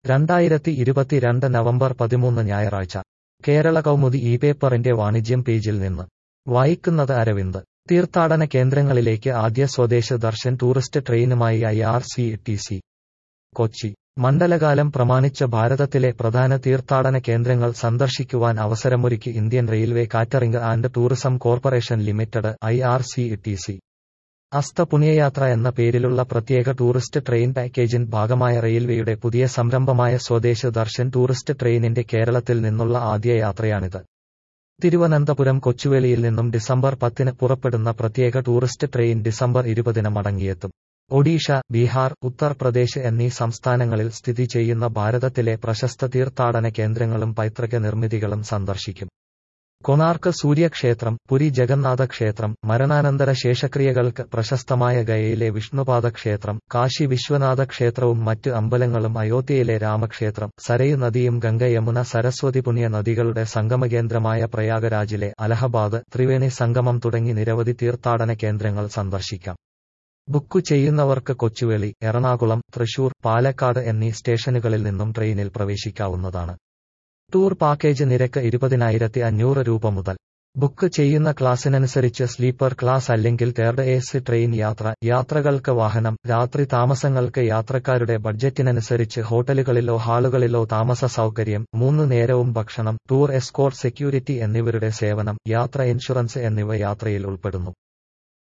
രണ്ടായിരത്തി ഇരുപത്തിരണ്ട് നവംബർ പതിമൂന്ന് ഞായറാഴ്ച കേരള കൗമുദി ഈ പേപ്പറിന്റെ വാണിജ്യം പേജിൽ നിന്ന് വായിക്കുന്നത് അരവിന്ദ് തീർത്ഥാടന കേന്ദ്രങ്ങളിലേക്ക് ആദ്യ സ്വദേശ ദർശൻ ടൂറിസ്റ്റ് ട്രെയിനുമായി I R C T C Kochi മണ്ഡലകാലം പ്രമാണിച്ച് ഭാരതത്തിലെ പ്രധാന തീർത്ഥാടന കേന്ദ്രങ്ങൾ സന്ദർശിക്കുവാൻ അവസരമൊരുക്കി Indian railway catering and tourism corporation limited I R C T C Aastha പുണ്യയാത്ര എന്ന പേരിലുള്ള പ്രത്യേക ടൂറിസ്റ്റ് ട്രെയിൻ പാക്കേജിന്റെ ഭാഗമായ റെയിൽവേയുടെ പുതിയ സംരംഭമായ സ്വദേശ ദർശൻ ടൂറിസ്റ്റ് ട്രെയിനിന്റെ കേരളത്തിൽ നിന്നുള്ള ആദ്യ യാത്രയാണിത് തിരുവനന്തപുരം കൊച്ചുവേളിയിൽ നിന്നും ഡിസംബർ പത്തിന് പുറപ്പെടുന്ന പ്രത്യേക ടൂറിസ്റ്റ് ട്രെയിൻ ഡിസംബർ ഇരുപതിന് മടങ്ങിയെത്തും ഒഡീഷ ബീഹാർ ഉത്തർപ്രദേശ് എന്നീ സംസ്ഥാനങ്ങളിൽ സ്ഥിതി ചെയ്യുന്ന ഭാരതത്തിലെ പ്രശസ്ത തീർത്ഥാടന കേന്ദ്രങ്ങളും പൈതൃക നിർമ്മിതികളും സന്ദർശിക്കും കൊണാർക്ക് സൂര്യക്ഷേത്രം പുരി ജഗന്നാഥ ക്ഷേത്രം മരണാനന്തര ശേഷക്രിയകൾക്ക് പ്രശസ്തമായ ഗയയിലെ വിഷ്ണുപാദ ക്ഷേത്രം കാശി വിശ്വനാഥ ക്ഷേത്രവും മറ്റ് അമ്പലങ്ങളും അയോധ്യയിലെ രാമക്ഷേത്രം സരയു നദിയും ഗംഗ യമുന സരസ്വതി പുണ്യ നദികളുടെ സംഗമകേന്ദ്രമായ പ്രയാഗരാജിലെ അലഹബാദ് ത്രിവേണി സംഗമം തുടങ്ങി നിരവധി തീർത്ഥാടന കേന്ദ്രങ്ങൾ സന്ദർശിക്കാം ബുക്കു ചെയ്യുന്നവർക്ക് കൊച്ചുവേളി എറണാകുളം തൃശൂർ പാലക്കാട് എന്നീ സ്റ്റേഷനുകളിൽ നിന്നും ട്രെയിനിൽ പ്രവേശിക്കാവുന്നതാണ് ടൂർ പാക്കേജ് നിരക്ക് ഇരുപതിനായിരത്തി അഞ്ഞൂറ് രൂപ മുതൽ ബുക്ക് ചെയ്യുന്ന ക്ലാസ്സിനനുസരിച്ച് സ്ലീപ്പർ ക്ലാസ് അല്ലെങ്കിൽ തേർഡ് എ സി ട്രെയിൻ യാത്ര യാത്രകൾക്ക് വാഹനം രാത്രി താമസങ്ങൾക്ക് യാത്രക്കാരുടെ ബഡ്ജറ്റിനനുസരിച്ച് ഹോട്ടലുകളിലോ ഹാളുകളിലോ താമസ സൗകര്യം മൂന്ന് നേരവും ഭക്ഷണം ടൂർ എസ്കോർട്ട് സെക്യൂരിറ്റി എന്നിവരുടെ സേവനം യാത്ര ഇൻഷുറൻസ് എന്നിവ യാത്രയിൽ ഉൾപ്പെടുന്നു